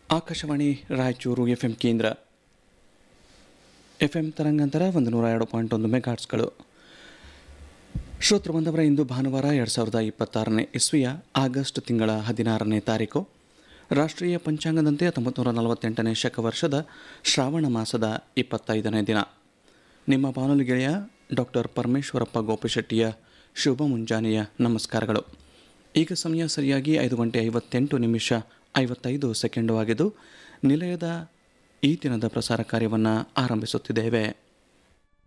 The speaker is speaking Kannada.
ಆಕಾಶವಾಣಿ ರಾಯಚೂರು ಎಫ್ ಎಂ ಕೇಂದ್ರ ಎಫ್ ಎಂ ತರಂಗಾಂತರ ಒಂದು ನೂರ ಎರಡು ಪಾಯಿಂಟ್ ಒಂದು ಮೆಗಾಟ್ಸ್ಗಳು ಶ್ರೋತೃ ಬಂದವರ ಇಂದು ಭಾನುವಾರ ಎರಡು ಸಾವಿರದ ಇಪ್ಪತ್ತಾರನೇ ಇಸ್ವಿಯ ಆಗಸ್ಟ್ ತಿಂಗಳ ಹದಿನಾರನೇ ತಾರೀಕು ರಾಷ್ಟ್ರೀಯ ಪಂಚಾಂಗದಂತೆ ಹತ್ತೊಂಬತ್ತು ನೂರ ನಲವತ್ತೆಂಟನೇ ಶಕವರ್ಷದ ಶ್ರಾವಣ ಮಾಸದ ಇಪ್ಪತ್ತೈದನೇ ದಿನ ನಿಮ್ಮ ಬಾನುಲಿ ಗೆಳೆಯ ಡಾಕ್ಟರ್ ಪರಮೇಶ್ವರಪ್ಪ ಗೋಪಿಶೆಟ್ಟಿಯ ಶುಭ ಮುಂಜಾನೆಯ ನಮಸ್ಕಾರಗಳು ಈಗ ಸಮಯ ಸರಿಯಾಗಿ ಐದು ಗಂಟೆ ಐವತ್ತೆಂಟು ನಿಮಿಷ ಐವತ್ತೈದು ಸೆಕೆಂಡು ಆಗಿದ್ದು ನಿಲಯದ ಈ ದಿನದ ಪ್ರಸಾರ ಕಾರ್ಯವನ್ನು ಆರಂಭಿಸುತ್ತಿದ್ದೇವೆ